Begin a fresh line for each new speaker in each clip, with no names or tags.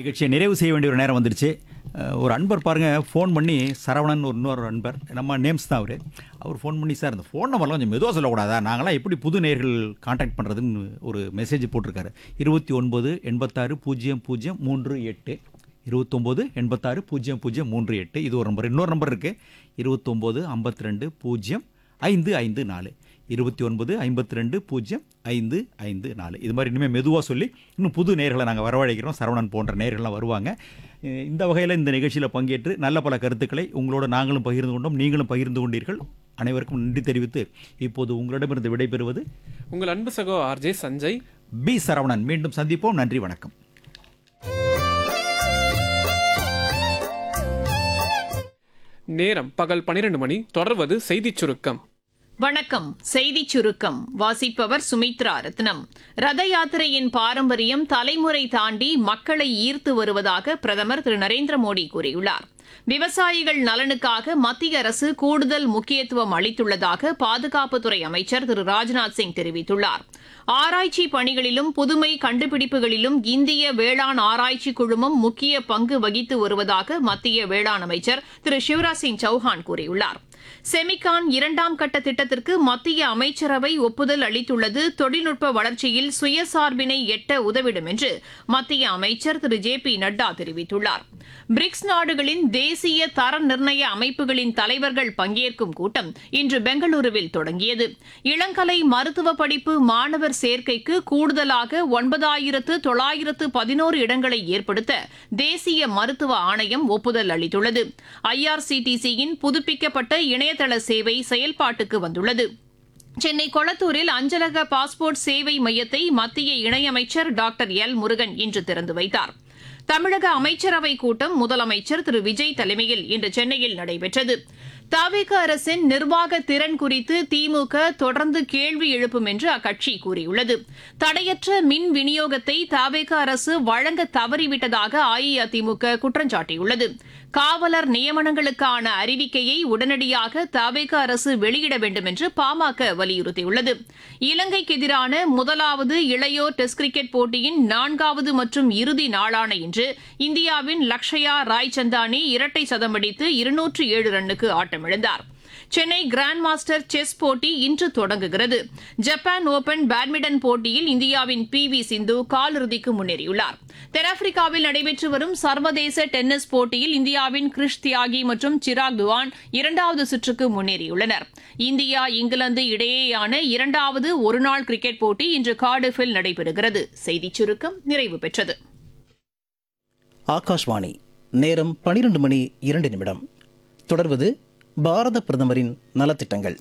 நிகழ்ச்சியை நிறைவு செய்ய வேண்டிய ஒரு நேரம் வந்துருச்சு அஹ், ஒரு அன்பர் பாருங்க ஃபோன் பண்ணி சரவணன் ஒரு இன்னொரு அன்பர் நம்ம நேம்ஸ் தான் அவர் அவர் ஃபோன் பண்ணி சார் இந்த ஃபோன் நம்பர்லாம் கொஞ்சம் மெதுவாக சொல்லக்கூடாதா நாங்களாம் எப்படி புது நேர்கள் காண்டாக்ட் பண்ணுறதுன்னு ஒரு மெசேஜ் போட்டிருக்காரு இருபத்தி ஒன்பது எண்பத்தாறு பூஜ்ஜியம் பூஜ்ஜியம் மூன்று எட்டு இருபத்தொம்போது எண்பத்தாறு பூஜ்ஜியம் பூஜ்ஜியம் மூன்று எட்டு இது ஒரு நம்பர் இன்னொரு நம்பர் இருக்குது இருபத்தொம்போது ஐம்பத்தி ரெண்டு பூஜ்ஜியம் ஐந்து ஐந்து நாலு இருபத்தி ஒன்பது ஐம்பத்தி ரெண்டு பூஜ்ஜியம் ஐந்து ஐந்து நாலு இது மாதிரி இனிமேல் மெதுவாக சொல்லி இன்னும் புது நேர்களை நாங்கள் வரவழைக்கிறோம் சரவணன் போன்ற நேர்கள்லாம் வருவாங்க அஹ் இந்த வகையில் இந்த நிகழ்ச்சியில் பங்கேற்று நல்ல பல கருத்துக்களை உங்களோட நாங்களும் பகிர்ந்து கொண்டோம் நீங்களும் பகிர்ந்து கொண்டீர்கள் அனைவருக்கும் நன்றி தெரிவித்து இப்போது உங்களிடமிருந்து விடைபெறுவது
உங்கள் அன்பு சகோ ஆர்ஜே சஞ்சய்
பி சரவணன் மீண்டும் சந்திப்போம் நன்றி வணக்கம்
நேரம் பகல் 12 மணி தொடர்வது செய்திச் சுருக்கம்
வணக்கம் செய்திச் சுருக்கம் வாசிப்பவர் சுமித்ரா ரத்னம் ரத யாத்திரையின் பாரம்பரியம் தலைமுறை தாண்டி மக்களை ஈர்த்து வருவதாக பிரதமர் திரு நரேந்திர மோடி கூறியுள்ளார் விவசாயிகள் நலனுக்காக மத்திய அரசு கூடுதல் முக்கியத்துவம் அளித்துள்ளதாக பாதுகாப்புத்துறை அமைச்சர் திரு ராஜ்நாத் சிங் தெரிவித்துள்ளார் ஆராய்ச்சி பணிகளிலும் புதுமை கண்டுபிடிப்புகளிலும் இந்திய வேளாண் ஆராய்ச்சி குழுமம் முக்கிய பங்கு வகித்து வருவதாக மத்திய வேளாண் அமைச்சர் திரு சிவராஜ் சிங் சௌஹான் கூறியுள்ளார் செமிகான் இரண்டாம் கட்ட திட்டத்திற்கு மத்திய அமைச்சரவை ஒப்புதல் அளித்துள்ளது தொழில்நுட்ப வளர்ச்சியில் சுயசார்பினை எட்ட உதவிடும் என்று மத்திய அமைச்சர் திரு ஜே பி நட்டா தெரிவித்துள்ளார் பிரிக்ஸ் நாடுகளின் தேசிய தர நிர்ணய அமைப்புகளின் தலைவர்கள் பங்கேற்கும் கூட்டம் இன்று பெங்களூருவில் தொடங்கியது இளங்கலை மருத்துவ படிப்பு மாணவர் சேர்க்கைக்கு கூடுதலாக ஒன்பதாயிரத்து தொள்ளாயிரத்து பதினோரு இடங்களை ஏற்படுத்த தேசிய மருத்துவ ஆணையம் ஒப்புதல் அளித்துள்ளது ஐஆர்சிடிசியின் புதுப்பிக்கப்பட்ட இணையதள சேவை செயல்பாட்டுக்கு வந்துள்ளது சென்னை கொளத்தூரில் அஞ்சலக பாஸ்போர்ட் சேவை மையத்தை மத்திய இணையமைச்சர் டாக்டர் எல் முருகன் இன்று திறந்து வைத்தார் தமிழக அமைச்சரவை கூட்டம் முதலமைச்சர் திரு விஜய் தலைமையில் இன்று சென்னையில் நடைபெற்றது தவிக அரசின் நிர்வாக திறன் குறித்து திமுக தொடர்ந்து கேள்வி எழுப்பும் என்று அக்கட்சி கூறியுள்ளது தடையற்ற மின் விநியோகத்தை தவிக அரசு வழங்க தவறிவிட்டதாக அஇஅதிமுக குற்றம் சாட்டியுள்ளது காவலர் நியமனங்களுக்கான அறிவிக்கையை உடனடியாக தவிக அரசு வெளியிட வேண்டும் என்று பாமக வலியுறுத்தியுள்ளது இலங்கைக்கு எதிரான முதலாவது இளையோர் டெஸ்ட் கிரிக்கெட் போட்டியின் நான்காவது மற்றும் இறுதி நாளான இன்று இந்தியாவின் லக்ஷயா ராய்சந்தானி இரட்டை சதம் அடித்து இருநூற்று ஏழு ரன்னுக்கு ஆட்டமிழந்தார் சென்னை கிராண்ட் மாஸ்டர் செஸ் போட்டி இன்று தொடங்குகிறது ஜப்பான் ஓபன் பேட்மிண்டன் போட்டியில் இந்தியாவின் பி வி சிந்து காலிறுதிக்கு முன்னேறியுள்ளார் தென்னாப்பிரிக்காவில் நடைபெற்று வரும் சர்வதேச டென்னிஸ் போட்டியில் இந்தியாவின் கிறிஷ் தியாகி மற்றும் சிராக் துவான் இரண்டாவது சுற்றுக்கு முன்னேறியுள்ளனர் இந்தியா இங்கிலாந்து இடையேயான இரண்டாவது ஒருநாள் கிரிக்கெட் போட்டி இன்று கார்டிஃபில் நடைபெறுகிறது செய்திச் சுருக்கம் நிறைவு பெற்றது
ஆகாஷ்வாணி நேரம் பனிரெண்டு மணி இரண்டு நிமிடம் தொடர்வது பாரத பிரதமரின் நலத்திட்டங்கள்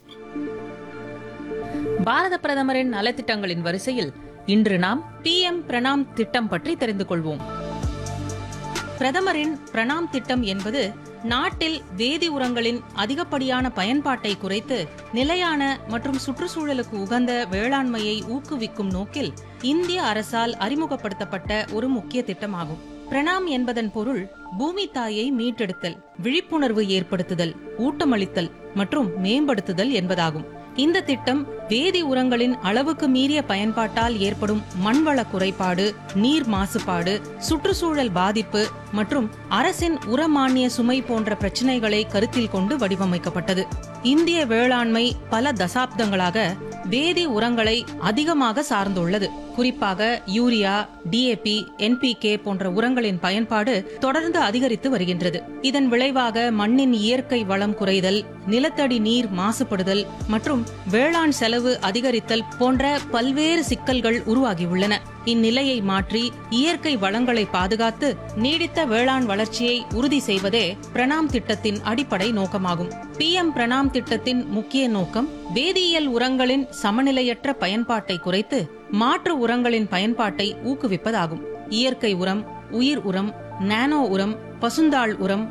பாரத பிரதமரின் நலத்திட்டங்களின் வரிசையில் இன்று நாம் பிஎம் பிரணாம் திட்டம் பற்றி தெரிந்து கொள்வோம் பிரதமரின் பிரணாம் திட்டம் என்பது நாட்டில் வேதி உரங்களின் அதிகப்படியான பயன்பாட்டை குறைத்து நிலையான மற்றும் சுற்றுச்சூழலுக்கு உகந்த வேளாண்மையை ஊக்குவிக்கும் நோக்கில் இந்திய அரசால் அறிமுகப்படுத்தப்பட்ட ஒரு முக்கிய திட்டமாகும் பிரணாம் என்பதன் பொருள் பூமி தாயை மீட்டெடுத்தல் விழிப்புணர்வு ஏற்படுத்துதல் ஊட்டமளித்தல் மற்றும் மேம்படுத்துதல் என்பதாகும் இந்த திட்டம் வேதி உரங்களின் அளவுக்கு மீறிய பயன்பாட்டால் ஏற்படும் மண்வள குறைபாடு நீர் மாசுபாடு சுற்றுச்சூழல் பாதிப்பு மற்றும் அரசின் உரமானிய சுமை போன்ற பிரச்சினைகளை கருத்தில் கொண்டு வடிவமைக்கப்பட்டது இந்திய வேளாண்மை பல தசாப்தங்களாக வேதி உரங்களை அதிகமாக சார்ந்துள்ளது குறிப்பாக யூரியா டிஏபி என்பிகே போன்ற உரங்களின் பயன்பாடு தொடர்ந்து அதிகரித்து வருகின்றது இதன் விளைவாக மண்ணின் இயற்கை வளம் குறைதல் நிலத்தடி நீர் மாசுபடுதல் மற்றும் வேளாண் செலவு அதிகரித்தல் போன்ற பல்வேறு சிக்கல்கள் உருவாகியுள்ளன இந்நிலையை மாற்றி இயற்கை வளங்களை பாதுகாத்து நீடித்த வேளாண் வளர்ச்சியை உறுதி செய்வதே பிரணாம் திட்டத்தின் அடிப்படை நோக்கமாகும் பிஎம் பிரணாம் திட்டத்தின் முக்கிய நோக்கம் வேதியியல் உரங்களின் சமநிலையற்ற பயன்பாட்டை குறைத்து மாற்று உரங்களின் பயன்பாட்டை ஊக்குவிப்பதாகும் இயற்கை உரம் உயிர் உரம் நானோ உரம் பசுந்தாள் உரம்